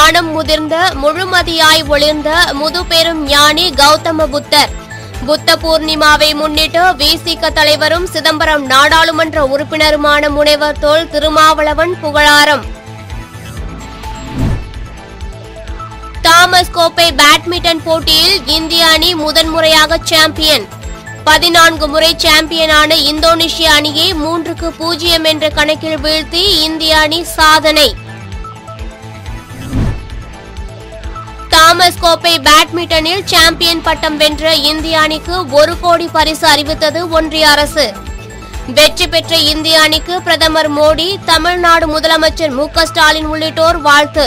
மனம் முதிர்ந்த முழுமதியாய் ஒளிர்ந்த முதுபெரும் ஞானி கௌதம புத்தர் புத்த பூர்ணிமாவை முன்னிட்டு விசிக தலைவரும் சிதம்பரம் நாடாளுமன்ற உறுப்பினருமான முனைவர் தோல் திருமாவளவன் புகழாரம் தாமஸ் கோப்பை பேட்மிண்டன் போட்டியில் இந்திய அணி முதன்முறையாக சாம்பியன் பதினான்கு முறை சாம்பியனான இந்தோனேஷிய அணியை மூன்றுக்கு பூஜ்ஜியம் என்ற கணக்கில் வீழ்த்தி இந்திய அணி சாதனை தாமஸ் கோப்பை பேட்மிண்டனில் சாம்பியன் பட்டம் வென்ற இந்திய அணிக்கு ஒரு கோடி பரிசு அறிவித்தது ஒன்றிய அரசு வெற்றி பெற்ற இந்திய அணிக்கு பிரதமர் மோடி தமிழ்நாடு முதலமைச்சர் மு க ஸ்டாலின் உள்ளிட்டோர் வாழ்த்து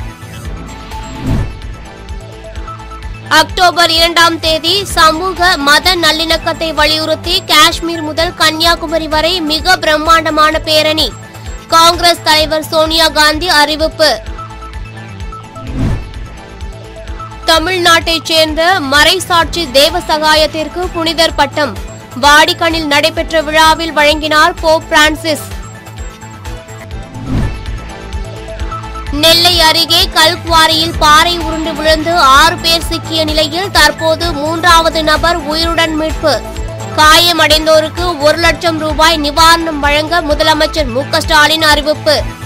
அக்டோபர் இரண்டாம் தேதி சமூக மத நல்லிணக்கத்தை வலியுறுத்தி காஷ்மீர் முதல் கன்னியாகுமரி வரை மிக பிரம்மாண்டமான பேரணி காங்கிரஸ் தலைவர் சோனியா காந்தி அறிவிப்பு தமிழ்நாட்டைச் சேர்ந்த மறைசாட்சி தேவசகாயத்திற்கு புனிதர் பட்டம் வாடிக்கனில் நடைபெற்ற விழாவில் வழங்கினார் போப் பிரான்சிஸ் நெல்லை அருகே கல்குவாரியில் பாறை உருண்டு விழுந்து ஆறு பேர் சிக்கிய நிலையில் தற்போது மூன்றாவது நபர் உயிருடன் மீட்பு காயமடைந்தோருக்கு ஒரு லட்சம் ரூபாய் நிவாரணம் வழங்க முதலமைச்சர் மு க ஸ்டாலின் அறிவிப்பு